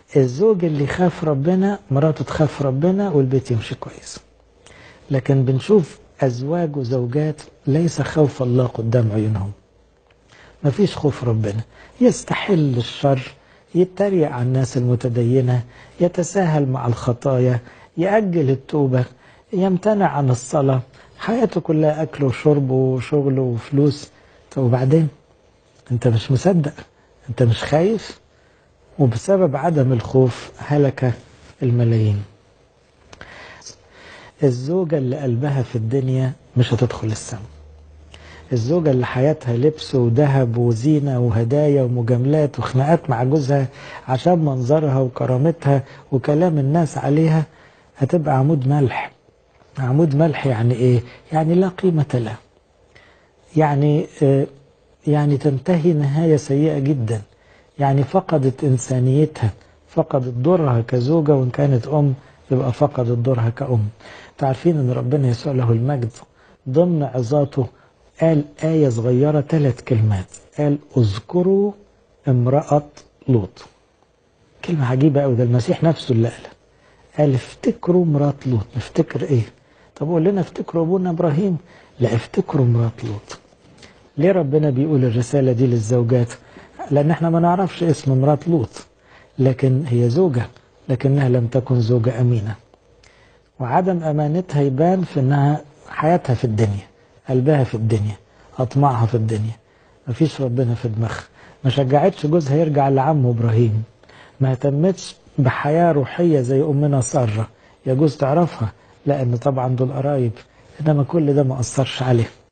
الزوج اللي يخاف ربنا مراته تخاف ربنا والبيت يمشي كويس لكن بنشوف أزواج وزوجات ليس خوف الله قدام عيونهم ما فيش خوف ربنا يستحل الشر يتريق على الناس المتدينة يتساهل مع الخطايا يأجل التوبة يمتنع عن الصلاة حياته كلها أكل وشرب وشغل وفلوس طب وبعدين أنت مش مصدق أنت مش خايف وبسبب عدم الخوف هلك الملايين الزوجة اللي قلبها في الدنيا مش هتدخل السماء الزوجة اللي حياتها لبس وذهب وزينة وهدايا ومجاملات وخناقات مع جوزها عشان منظرها وكرامتها وكلام الناس عليها هتبقى عمود ملح عمود ملح يعني ايه يعني لا قيمة له يعني آه يعني تنتهي نهاية سيئة جدا يعني فقدت إنسانيتها فقدت دورها كزوجة وإن كانت أم يبقى فقدت دورها كأم تعرفين أن ربنا يسوع له المجد ضمن عظاته قال آية صغيرة ثلاث كلمات قال اذكروا امرأة لوط كلمة عجيبة أوي ده المسيح نفسه اللي قالها قال افتكروا امرأة لوط نفتكر ايه طب قول لنا افتكروا ابونا ابراهيم لا افتكروا امرأة لوط ليه ربنا بيقول الرسالة دي للزوجات لأن احنا ما نعرفش اسم امرأة لوط لكن هي زوجة لكنها لم تكن زوجة أمينة وعدم أمانتها يبان في أنها حياتها في الدنيا قلبها في الدنيا أطماعها في الدنيا مفيش ربنا في دماغها ما شجعتش جوزها يرجع لعمه إبراهيم ما اهتمتش بحياة روحية زي أمنا سارة يجوز تعرفها لأن طبعا دول قرايب إنما كل ده ما أثرش عليه